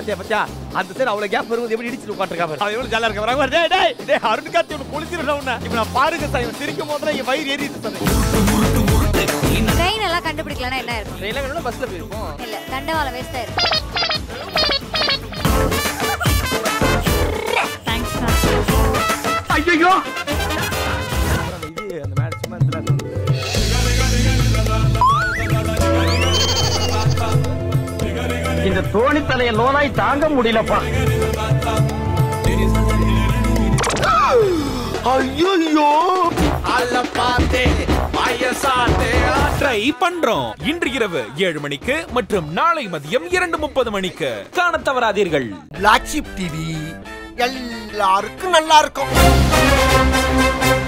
பாத்தியா பாத்தியா அந்த சைடு அவ்வளவு கேப் வரும்போது எப்படி இடிச்சிட்டு உட்காந்துருக்கா பாரு அவன் எவ்வளவு ஜாலியா இருக்க பாரு டேய் டேய் டேய் அருண் கார்த்தி உனக்கு குளிச்சிருந்தா உன்ன இப்ப நான் பாருங்க சார் இவன் சிரிக்கும் போது என் வயிறு எரியுது சார் ட்ரெயின் எல்லாம் கண்டுபிடிக்கலன்னா என்ன இருக்கும் ட்ரெயின்ல வேணும் பஸ்ல போயிருப்போம் இல்ல தண்டவாளம் வேஸ்டா இருக்கும் ஐயோ இது அந்த மேட்ச் சும்மா இருந்தா இந்த தோணி தலைய லோனாய் தாங்க முடியலப்பா ஐயோ அல்ல பாத்தே வயசாத்தே ட்ரை பண்றோம் இன்று இரவு ஏழு மணிக்கு மற்றும் நாளை மதியம் இரண்டு முப்பது மணிக்கு காணத் தவறாதீர்கள் பிளாக் ஷிப் டிவி எல்லாருக்கும் நல்லா இருக்கும்